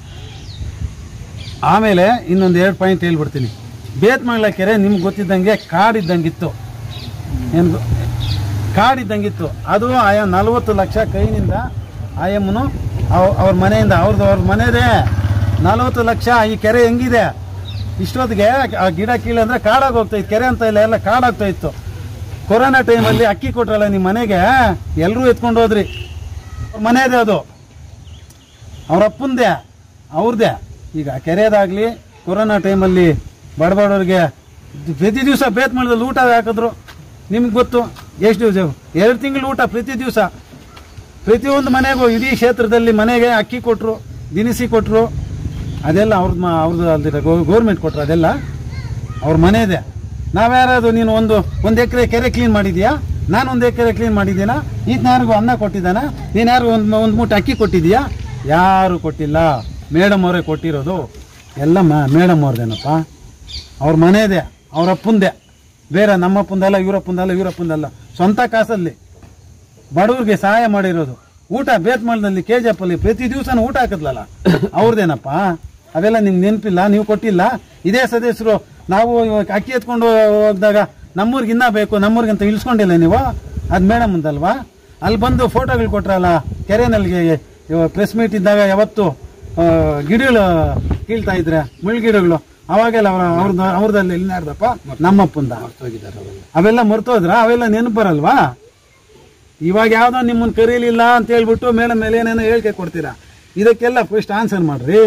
ಆಮೇಲೆ ಇನ್ನೊಂದು ಎರಡು ಪಾಯಿಂಟ್ ಹೇಳ್ಬಿಡ್ತೀನಿ ಬೇತ್ಮಂಗ್ಲ ಕೆರೆ ನಿಮ್ಗೆ ಗೊತ್ತಿದ್ದಂಗೆ ಕಾಡಿದ್ದಂಗಿತ್ತು ಏನು ಗೊ- ಕಾಡಿದ್ದಂಗಿತ್ತು ಅದು ಆಯಾ ನಲವತ್ತು ಲಕ್ಷ ಕೈನಿಂದ ಆಯಮ್ಮನು ಅವ್- ಅವ್ರ ಮನೆಯಿಂದ ಅವ್ರದ್ದು ಅವ್ರ ಮನೆದೇ ನಲವತ್ತು ಲಕ್ಷ ಈ ಕೆರೆ ಹೆಂಗಿದೆ ಇಷ್ಟೊತ್ತಿಗೆ ಆ ಗಿಡ ಕೀಳಂದ್ರೆ ಕಾಡಾಗಿ ಹೋಗ್ತಾ ಇತ್ತು ಕೆರೆ ಅಂತ ಇಲ್ಲ ಎಲ್ಲ ಕಾಡಾಗ್ತಾ ಇತ್ತು ಕೊರೋನಾ ಟೈಮಲ್ಲಿ ಅಕ್ಕಿ ಕೊಟ್ರಲ್ಲ ನಿಮ್ಮ ಮನೆಗೆ ಎಲ್ಲರೂ ಎತ್ಕೊಂಡು ಹೋದ್ರಿ ಅವ್ರ ಮನೆಯದೇ ಅದು ಅವ್ರ ಅಪ್ಪಂದೇ ಅವ್ರದ್ದೇ ಈಗ ಕೆರೆದಾಗಲಿ ಕೊರೋನಾ ಟೈಮಲ್ಲಿ ಬಡಬಡವ್ರಿಗೆ ಪ್ರತಿ ದಿವಸ ಬೇತ್ಮಳದಲ್ಲಿ ಊಟ ಹಾಕಿದ್ರು ನಿಮ್ಗೆ ಗೊತ್ತು ಎಷ್ಟು ದಿವಸ ಎರಡು ತಿಂಗಳು ಊಟ ಪ್ರತಿ ದಿವಸ ಪ್ರತಿಯೊಂದು ಮನೆಗೂ ಇಡೀ ಕ್ಷೇತ್ರದಲ್ಲಿ ಮನೆಗೆ ಅಕ್ಕಿ ಕೊಟ್ಟರು ದಿನಸಿ ಕೊಟ್ಟರು ಅದೆಲ್ಲ ಅವ್ರದ್ದು ಮಾ ಅವ್ರದ್ದು ಅಲ್ದಿರ ಗೌರ್ಮೆಂಟ್ ಕೊಟ್ಟರು ಅದೆಲ್ಲ ಅವ್ರ ಮನೆಯದೇ ನಾವ್ಯಾರಾದ್ರು ನೀನು ಒಂದು ಒಂದು ಎಕರೆ ಕೆರೆ ಕ್ಲೀನ್ ಮಾಡಿದ್ಯಾ ನಾನು ಒಂದು ಎಕರೆ ಕ್ಲೀನ್ ಮಾಡಿದ್ದೀನಾ ಈಗ ಯಾರಿಗೂ ಅನ್ನ ಕೊಟ್ಟಿದ್ದಾನ ನೀನು ಯಾರು ಒಂದು ಒಂದು ಮೂಟೆ ಅಕ್ಕಿ ಕೊಟ್ಟಿದ್ಯಾ ಯಾರು ಕೊಟ್ಟಿಲ್ಲ ಮೇಡಮ್ ಅವರೇ ಕೊಟ್ಟಿರೋದು ಎಲ್ಲ ಮೇಡಮ್ ಅವ್ರದ್ದೇನಪ್ಪ ಅವ್ರ ಮನೆಯದೇ ಅವ್ರ ಅಪ್ಪಂದೇ ಬೇರೆ ನಮ್ಮಪ್ಪಂದಲ್ಲ ಇವರಪ್ಪಂದಲ್ಲ ಇವರಪ್ಪಂದಲ್ಲ ಸ್ವಂತ ಕಾಸಲ್ಲಿ ಬಡವ್ರಿಗೆ ಸಹಾಯ ಮಾಡಿರೋದು ಊಟ ಬೇತ್ಮಳದಲ್ಲಿ ಕೆ ಜಿ ಅಲ್ಲಿ ಪ್ರತಿ ದಿವಸನೂ ಊಟ ಹಾಕಿದ್ಲಲ್ಲ ಅವ್ರದ್ದೇನಪ್ಪ ಅವೆಲ್ಲ ನಿಮ್ಗೆ ನೆನಪಿಲ್ಲ ನೀವು ಕೊಟ್ಟಿಲ್ಲ ಇದೇ ಸದಸ್ಯರು ನಾವು ಇವಾಗ ಅಕ್ಕಿ ಎತ್ಕೊಂಡು ಹೋಗಿದಾಗ ನಮ್ಮೂರ್ಗೆ ಇನ್ನ ಬೇಕು ನಮ್ಮೂರ್ಗಿಂತ ಇಳಿಸ್ಕೊಂಡಿಲ್ಲ ನೀವು ಅದು ಮೇಡಮ್ ಅಂತಲ್ವಾ ಅಲ್ಲಿ ಬಂದು ಫೋಟೋಗಳು ಕೊಟ್ರಲ್ಲ ಕೆರೆನಲ್ಲಿಗೆ ಪ್ರೆಸ್ ಮೀಟ್ ಇದ್ದಾಗ ಯಾವತ್ತು ಆ, ಗಿಡಗಳು ಕೀಳ್ತಾ ಇದ್ರೆ ಮುಳ್ಗಿಡಗಳು ಅವಾಗೆಲ್ಲ ಅವ್ರ ಅವ್ರದ್ದು ಅವ್ರದಲ್ಲಿ ಇಲ್ನಾರ್ದಪ್ಪ ನಮ್ಮಪ್ಪಂದ ಅವೆಲ್ಲ ಮರ್ತೋದ್ರ ಅವೆಲ್ಲ ನೆನಪು ಬರಲ್ವಾ ಇವಾಗ ಯಾವ್ದೋ ನಿಮ್ಮನ್ನ ಕರೀಲಿಲ್ಲ ಅಂತ ಹೇಳ್ಬಿಟ್ಟು ಮೇಡಮ್ ಮೇಲೆ ಏನೇನೋ ಹೇಳಿಕೆ ಕೊಡ್ತೀರಾ ಇದಕ್ಕೆಲ್ಲ ಫಸ್ಟ್ ಆನ್ಸರ್ ಮಾಡ್ರಿ